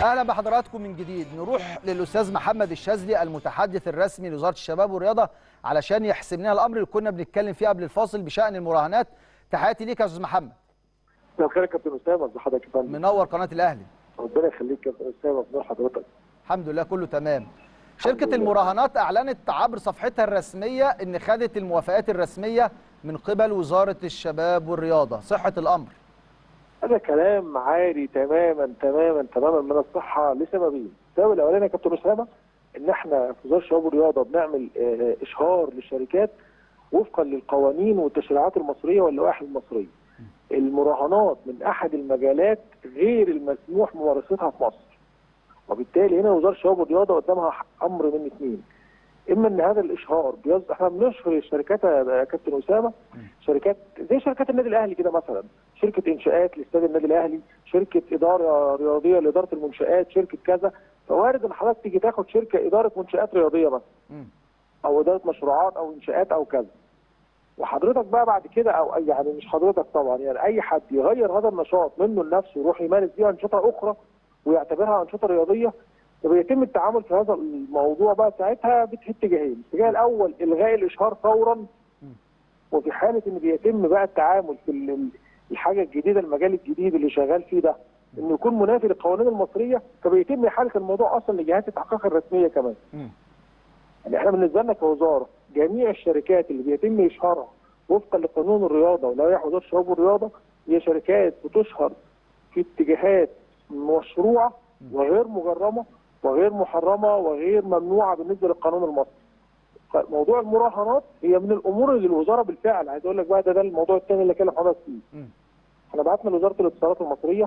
اهلا بحضراتكم من جديد نروح للاستاذ محمد الشاذلي المتحدث الرسمي لوزاره الشباب والرياضه علشان يحسم لنا الامر اللي كنا بنتكلم فيه قبل الفاصل بشان المراهنات تحياتي ليك يا استاذ محمد مساء الخير يا كابتن اسامه ازي حضرتك يا فندم منور قناه الاهلي ربنا يخليك يا كابتن اسامه بنور حضرتك الحمد لله كله تمام شركه المراهنات اعلنت عبر صفحتها الرسميه ان خدت الموافقات الرسميه من قبل وزاره الشباب والرياضه صحه الامر هذا كلام عاري تماما تماما تماما من الصحه لسببين السبب الاولاني يا كابتن اسامه ان احنا في وزاره الشباب والرياضه بنعمل آه، اشهار للشركات وفقا للقوانين والتشريعات المصريه واللوائح المصريه المراهنات من احد المجالات غير المسموح ممارستها في مصر وبالتالي هنا وزاره الشباب والرياضه قدامها امر من اثنين اما ان هذا الاشهار بيص... احنا بنشهر الشركات يا كابتن اسامه شركات زي شركات النادي الاهلي كده مثلا شركه انشاءات لاستاد النادي الاهلي شركه اداره رياضيه لاداره المنشات شركه كذا فوارد ان حضرتك تيجي تاخد شركه اداره منشات رياضيه مثلا مم. او اداره مشروعات او انشاءات او كذا وحضرتك بقى بعد كده او أي- يعني مش حضرتك طبعا يعني اي حد يغير هذا النشاط منه لنفسه يروح يمارس بيه انشطه اخرى ويعتبرها انشطه رياضيه فبيتم التعامل في هذا الموضوع بقى ساعتها باتجاهين، الاتجاه الاول الغاء الاشهار فورا وفي حاله ان بيتم بقى التعامل في ال- ال- الحاجه الجديده المجال الجديد اللي شغال فيه ده انه يكون منافي للقوانين المصريه فبيتم احاله الموضوع اصلا لجهات التحقيق الرسميه كمان. مم. يعني احنا بالنسبه لنا كوزاره جميع الشركات اللي بيتم اشهارها وفقا لقانون الرياضه ولوائح وزاره الشباب والرياضه هي شركات بتشهر في اتجاهات مشروعه وغير مجرمه وغير محرمه وغير ممنوعه بالنسبه للقانون المصري. موضوع المراهنات هي من الامور اللي الوزاره بالفعل عايز اقول لك بقى ده, ده الموضوع الثاني اللي كلم حضرتك فيه. مم. احنا بعتنا لوزاره الاتصالات المصريه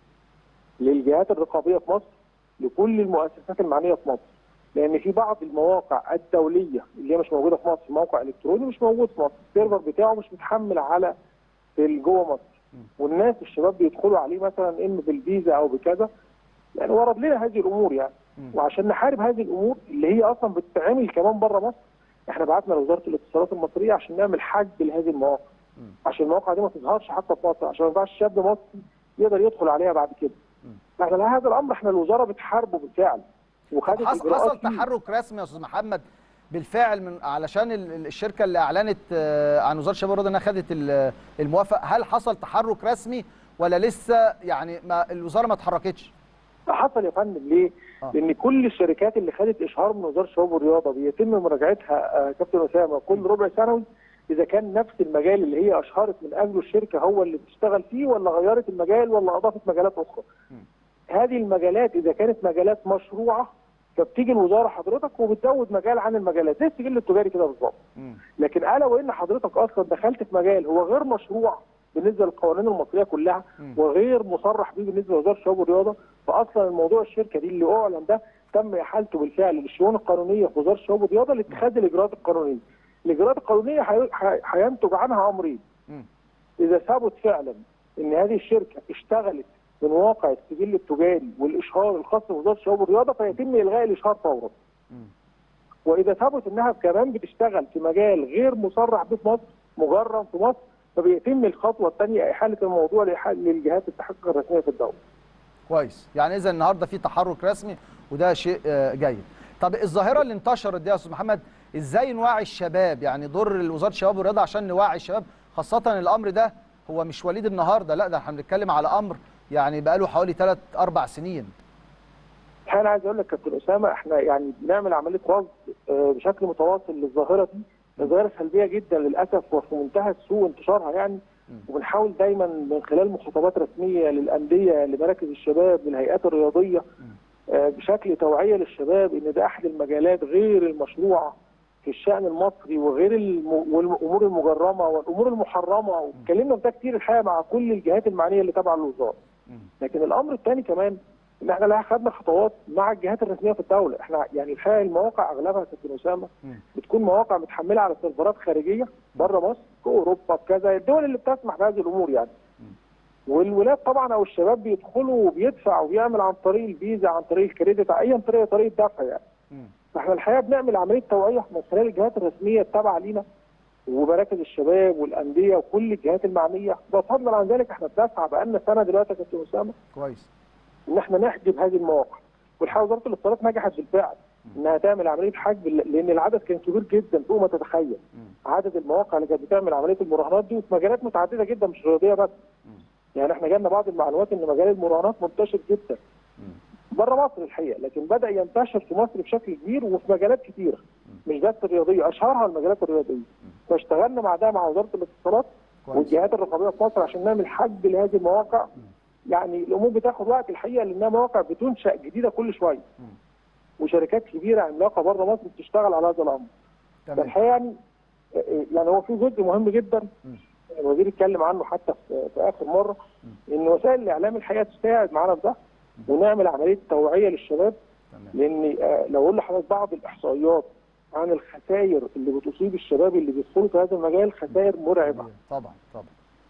للجهات الرقابيه في مصر لكل المؤسسات المعنيه في مصر لان في بعض المواقع الدوليه اللي هي مش موجوده في مصر موقع الكتروني مش موجود في مصر السيرفر بتاعه مش متحمل على في جوه مصر والناس الشباب بيدخلوا عليه مثلا اما بالفيزا او بكذا يعني ورد لنا هذه الامور يعني مم. وعشان نحارب هذه الامور اللي هي اصلا بتتعمل كمان بره مصر احنا بعتنا لوزاره الاتصالات المصريه عشان نعمل حج لهذه المواقع مم. عشان المواقع دي ما تظهرش حتى في مصر عشان ما ينفعش شاب مصري يقدر يدخل عليها بعد كده مم. فاحنا لا هذا الامر احنا الوزاره بتحاربه بالفعل وخدت حصل, إجراءات حصل فيه. تحرك رسمي يا استاذ محمد بالفعل من علشان ال- ال- الشركه اللي اعلنت آه، عن وزاره الشباب والرياضه انها خدت ال- الموافقه هل حصل تحرك رسمي ولا لسه يعني ما الوزاره ما اتحركتش حصل يا فندم ليه؟ آه. لان كل الشركات اللي خدت اشهار من وزاره الشباب والرياضه بيتم مراجعتها آه، كابتن اسامه كل ربع سنوي اذا كان نفس المجال اللي هي اشهرت من اجله الشركه هو اللي بتشتغل فيه ولا غيرت المجال ولا اضافت مجالات اخرى. هذه المجالات اذا كانت مجالات مشروعه فبتيجي الوزاره حضرتك وبتزود مجال عن المجالات زي السجل التجاري كده بالظبط. مم. لكن الا وان حضرتك اصلا دخلت في مجال هو غير مشروع بالنسبه للقوانين المصريه كلها مم. وغير مصرح به بالنسبه لوزاره الشباب والرياضه فاصلا الموضوع الشركه دي اللي اعلن ده تم احالته بالفعل للشؤون القانونيه في وزاره الشباب والرياضه لاتخاذ الاجراءات القانونيه. الاجراءات القانونيه هي- هي- هينتج عنها امرين. مم. اذا ثبت فعلا ان هذه الشركه اشتغلت من واقع السجل التجاري والاشهار الخاص بوزاره الشباب والرياضه فيتم الغاء الاشهار فورا. مم. واذا ثبت انها كمان بتشتغل في مجال غير مصرح به في مصر مجرم في مصر فبيتم الخطوه الثانيه احاله الموضوع لإحالة- للجهات التحقيق الرسميه في الدوله. كويس يعني اذا النهارده في تحرك رسمي وده شيء آه، جيد طب الظاهره اللي انتشرت دي يا استاذ محمد ازاي نوعي الشباب يعني دور وزاره الشباب والرياضه عشان نوعي الشباب خاصه الامر ده هو مش وليد النهارده لا ده احنا بنتكلم على امر يعني بقاله حوالي 3 4 سنين انا عايز اقول لك كابتن اسامه احنا يعني بنعمل عمليه رصد آه، بشكل متواصل للظاهره دي ظاهره سلبيه جدا للاسف وفي منتهى السوء انتشارها يعني وبنحاول دايما من خلال مخاطبات رسميه للانديه لمراكز الشباب للهيئات الرياضيه آه، بشكل توعيه للشباب ان ده احد المجالات غير المشروعه في الشان المصري وغير الم... والامور المجرمه والامور المحرمه واتكلمنا في ده كتير الحقيقه مع كل الجهات المعنيه اللي تابعه للوزاره. لكن الامر الثاني كمان ان احنا لا خدنا خطوات مع الجهات الرسميه في الدوله، احنا يعني الحقيقه المواقع اغلبها كابتن اسامه مم. بتكون مواقع متحمله على سيرفرات خارجيه بره مصر في اوروبا في كذا الدول اللي بتسمح بهذه الامور يعني. والولاد طبعا او الشباب بيدخلوا وبيدفع وبيعمل عن طريق الفيزا عن طريق الكريدت ايا طريقه طريقه دفع يعني. مم. فاحنا الحقيقه بنعمل عمليه توعيه من خلال الجهات الرسميه التابعه لينا ومراكز الشباب والانديه وكل الجهات المعنيه وفضلا عن ذلك احنا بنسعى بقالنا سنه دلوقتي يا كابتن اسامه كويس ان احنا نحجب هذه المواقع والحقيقه وزاره الاتصالات نجحت بالفعل انها تعمل عمليه حجب لان العدد كان كبير جدا فوق ما تتخيل عدد المواقع اللي كانت بتعمل عمليه المراهنات دي وفي مجالات متعدده جدا مش رياضيه بس يعني احنا جالنا بعض المعلومات ان مجال المراهنات منتشر جدا بره مصر الحقيقه لكن بدا ينتشر في مصر بشكل كبير وفي مجالات كتيره مش بس الرياضيه اشهرها المجالات الرياضيه فاشتغلنا مع ده مع وزاره الاتصالات كويس. والجهات الرقابيه في مصر عشان نعمل حجب لهذه المواقع يعني الامور بتاخد وقت الحقيقه لانها مواقع بتنشا جديده كل شويه وشركات كبيره عملاقه بره مصر بتشتغل على هذا الامر تمام فالحقيقه يعني يعني هو في جزء مهم جدا الوزير اتكلم عنه حتى في, في اخر مره ان وسائل الاعلام الحقيقه تساعد معانا في ده ونعمل عمليه توعيه للشباب تمام لان آه، لو اقول لحضرتك بعض الاحصائيات عن الخسائر اللي بتصيب الشباب اللي بيدخلوا في هذا المجال خسائر مرعبه طبعا طبعا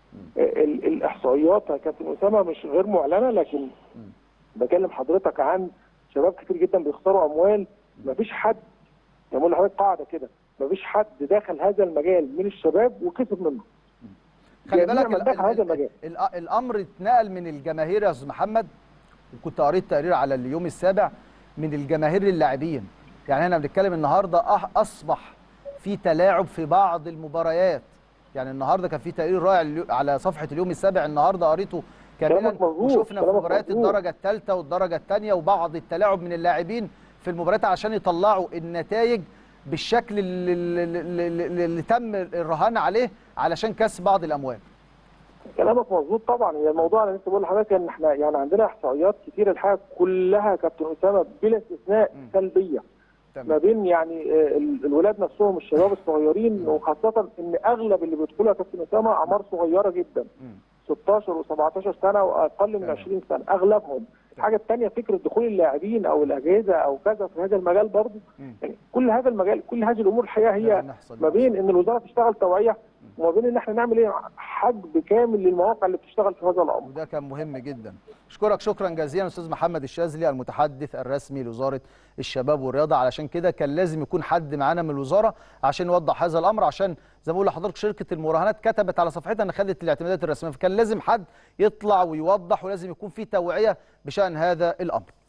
ال- الاحصائيات يا كابتن اسامه مش غير معلنه لكن بكلم حضرتك عن شباب كتير جدا بيخسروا اموال مفيش حد يعني بقول لحضرتك قاعده كده مفيش حد داخل هذا المجال من الشباب وكسب منه خلي جميع بالك من دخل هذا المجال ال- ال- الامر اتنقل من الجماهير يا استاذ محمد وكنت قريت تقرير على اليوم السابع من الجماهير للاعبين يعني احنا بنتكلم النهارده أح- اصبح في تلاعب في بعض المباريات يعني النهارده كان في تقرير رائع اليو- على صفحه اليوم السابع النهارده قريته كاملا كلامك مظبوط، وشفنا في كلامك مباريات مظبوط. الدرجه الثالثه والدرجه الثانيه وبعض التلاعب من اللاعبين في المباريات عشان يطلعوا النتائج بالشكل اللي, اللي, اللي, اللي تم الرهان عليه علشان كسب بعض الاموال كلامك مظبوط طبعا هي الموضوع اللي انت بقول لحضرتك ان احنا يعني عندنا احصائيات كتير الحقيقه كلها يا كابتن اسامه بلا استثناء سلبيه ما بين يعني آه، ال- الولاد نفسهم الشباب الصغيرين وخاصه ان اغلب اللي بيدخلوا يا كابتن اسامه اعمار صغيره جدا 16 و17 سنه واقل من تمام. 20 سنه اغلبهم الحاجه الثانيه فكره دخول اللاعبين او الاجهزه او كذا في هذا المجال برضه مم. يعني كل هذا المجال كل هذه الامور الحقيقه هي لازم نحصل ما بين ان الوزاره تشتغل توعيه وما بين ان احنا نعمل ايه حجب كامل للمواقع اللي بتشتغل في هذا الامر وده كان مهم جدا اشكرك شكرا جزيلا استاذ محمد الشاذلي المتحدث الرسمي لوزاره الشباب والرياضه علشان كده كان لازم يكون حد معانا من الوزاره عشان يوضح هذا الامر عشان زي ما بقول لحضرتك شركه المراهنات كتبت على صفحتها ان خدت الاعتمادات الرسميه فكان لازم حد يطلع ويوضح ولازم يكون في توعيه بشان هذا الامر